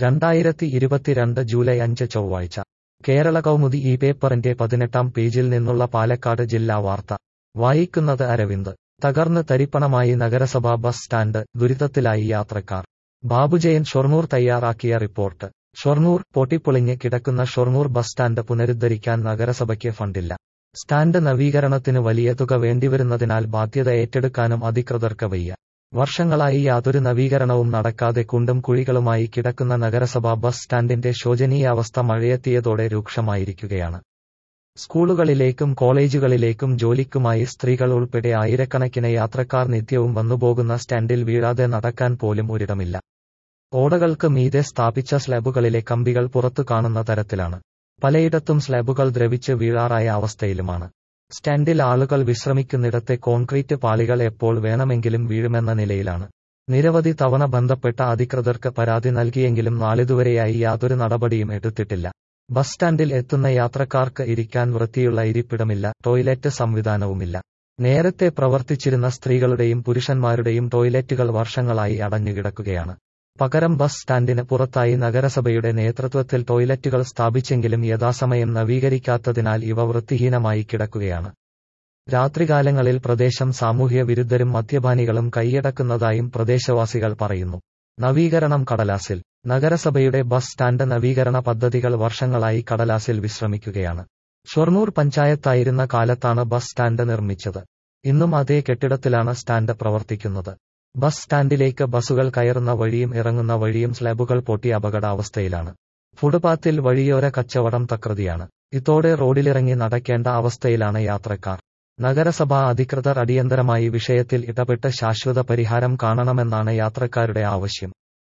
രണ്ടായിരത്തി ഇരുപത്തിരണ്ട് ജൂലൈ അഞ്ച് ചൊവ്വാഴ്ച കേരള കൗമുദി ഈ പേപ്പറിന്റെ പതിനെട്ടാം പേജിൽ നിന്നുള്ള പാലക്കാട് ജില്ലാ വാർത്ത വായിക്കുന്നത് അരവിന്ദ് തകർന്ന് തരിപ്പണമായി നഗരസഭാ ബസ് സ്റ്റാൻഡ് ദുരിതത്തിലായി യാത്രക്കാർ ബാബുജയൻ ഷൊർണൂർ തയ്യാറാക്കിയ റിപ്പോർട്ട് ഷൊർണൂർ പൊട്ടിപ്പൊളിഞ്ഞ് കിടക്കുന്ന ഷൊർണൂർ ബസ് സ്റ്റാൻഡ് പുനരുദ്ധരിക്കാൻ നഗരസഭയ്ക്ക് ഫണ്ടില്ല സ്റ്റാൻഡ് നവീകരണത്തിന് വലിയ തുക വേണ്ടിവരുന്നതിനാൽ ബാധ്യത ഏറ്റെടുക്കാനും അധികൃതർക്ക് വയ്യ വർഷങ്ങളായി യാതൊരു നവീകരണവും നടക്കാതെ കുണ്ടും കുഴികളുമായി കിടക്കുന്ന നഗരസഭാ ബസ് സ്റ്റാൻഡിന്റെ ശോചനീയാവസ്ഥ മഴയെത്തിയതോടെ രൂക്ഷമായിരിക്കുകയാണ് സ്കൂളുകളിലേക്കും കോളേജുകളിലേക്കും ജോലിക്കുമായി സ്ത്രീകൾ ഉൾപ്പെടെ ആയിരക്കണക്കിന് യാത്രക്കാർ നിത്യവും വന്നുപോകുന്ന സ്റ്റാൻഡിൽ വീഴാതെ നടക്കാൻ പോലും ഒരിടമില്ല ഓടകൾക്ക് മീതെ സ്ഥാപിച്ച സ്ലാബുകളിലെ കമ്പികൾ പുറത്തു കാണുന്ന തരത്തിലാണ് പലയിടത്തും സ്ലാബുകൾ ദ്രവിച്ച് വീഴാറായ അവസ്ഥയിലുമാണ് സ്റ്റാൻഡിൽ ആളുകൾ വിശ്രമിക്കുന്നിടത്തെ കോൺക്രീറ്റ് പാളികൾ എപ്പോൾ വേണമെങ്കിലും വീഴുമെന്ന നിലയിലാണ് നിരവധി തവണ ബന്ധപ്പെട്ട അധികൃതർക്ക് പരാതി നൽകിയെങ്കിലും നാളിതുവരെയായി യാതൊരു നടപടിയും എടുത്തിട്ടില്ല ബസ് സ്റ്റാൻഡിൽ എത്തുന്ന യാത്രക്കാർക്ക് ഇരിക്കാൻ വൃത്തിയുള്ള ഇരിപ്പിടമില്ല ടോയ്ലറ്റ് സംവിധാനവുമില്ല നേരത്തെ പ്രവർത്തിച്ചിരുന്ന സ്ത്രീകളുടെയും പുരുഷന്മാരുടെയും ടോയ്ലറ്റുകൾ വർഷങ്ങളായി അടഞ്ഞുകിടക്കുകയാണ് പകരം ബസ് സ്റ്റാൻഡിന് പുറത്തായി നഗരസഭയുടെ നേതൃത്വത്തിൽ ടോയ്ലറ്റുകൾ സ്ഥാപിച്ചെങ്കിലും യഥാസമയം നവീകരിക്കാത്തതിനാൽ ഇവ വൃത്തിഹീനമായി കിടക്കുകയാണ് രാത്രികാലങ്ങളിൽ പ്രദേശം സാമൂഹ്യ വിരുദ്ധരും മദ്യപാനികളും കൈയടക്കുന്നതായും പ്രദേശവാസികൾ പറയുന്നു നവീകരണം കടലാസിൽ നഗരസഭയുടെ ബസ് സ്റ്റാൻഡ് നവീകരണ പദ്ധതികൾ വർഷങ്ങളായി കടലാസിൽ വിശ്രമിക്കുകയാണ് ഷൊർണൂർ പഞ്ചായത്തായിരുന്ന കാലത്താണ് ബസ് സ്റ്റാൻഡ് നിർമ്മിച്ചത് ഇന്നും അതേ കെട്ടിടത്തിലാണ് സ്റ്റാൻഡ് പ്രവർത്തിക്കുന്നത് ബസ് സ്റ്റാൻഡിലേക്ക് ബസുകൾ കയറുന്ന വഴിയും ഇറങ്ങുന്ന വഴിയും സ്ലാബുകൾ പൊട്ടി അപകടാവസ്ഥയിലാണ് ഫുട്പാത്തിൽ വഴിയോര കച്ചവടം തകൃതിയാണ് ഇതോടെ റോഡിലിറങ്ങി നടക്കേണ്ട അവസ്ഥയിലാണ് യാത്രക്കാർ നഗരസഭാ അധികൃതർ അടിയന്തരമായി വിഷയത്തിൽ ഇടപെട്ട് ശാശ്വത പരിഹാരം കാണണമെന്നാണ് യാത്രക്കാരുടെ ആവശ്യം